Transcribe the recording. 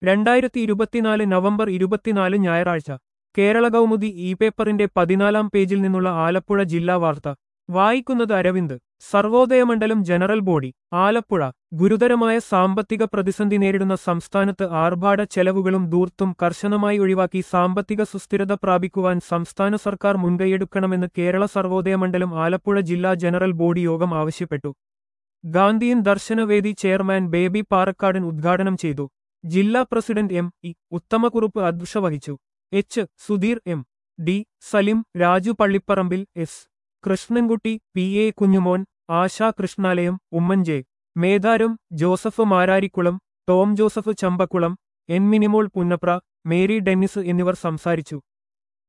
രണ്ടായിരത്തി ഇരുപത്തിനാല് നവംബർ ഇരുപത്തിനാല് ഞായറാഴ്ച കേരള കൗമുദി ഇ പേപ്പറിന്റെ പതിനാലാം പേജിൽ നിന്നുള്ള ആലപ്പുഴ ജില്ലാ വാർത്ത വായിക്കുന്നത് അരവിന്ദ് സർവോദയമണ്ഡലം ജനറൽ ബോഡി ആലപ്പുഴ ഗുരുതരമായ സാമ്പത്തിക പ്രതിസന്ധി നേരിടുന്ന സംസ്ഥാനത്ത് ആർഭാട ചെലവുകളും ദൂർത്തും കർശനമായി ഒഴിവാക്കി സാമ്പത്തിക സുസ്ഥിരത പ്രാപിക്കുവാൻ സംസ്ഥാന സർക്കാർ മുൻകൈയെടുക്കണമെന്ന് കേരള സർവോദയമണ്ഡലം ആലപ്പുഴ ജില്ലാ ജനറൽ ബോഡി യോഗം ആവശ്യപ്പെട്ടു ഗാന്ധിയൻ ദർശനവേദി ചെയർമാൻ ബേബി പാറക്കാടൻ ഉദ്ഘാടനം ചെയ്തു ജില്ലാ പ്രസിഡന്റ് എം ഇ ഉത്തമക്കുറുപ്പ് അധ്യക്ഷ വഹിച്ചു H Sudheer M D Salim Raju Pallipparambil S Krishnankutty P A Kunjumon Asha Krishnalayam ഉമ്മൻജെ മേധാരം ജോസഫ് മാരാരിക്കുളം ടോം ജോസഫ് ചമ്പക്കുളം എൻ മിനിമോൾ പുന്നപ്ര മേരി ഡെന്നിസ് എന്നിവർ സംസാരിച്ചു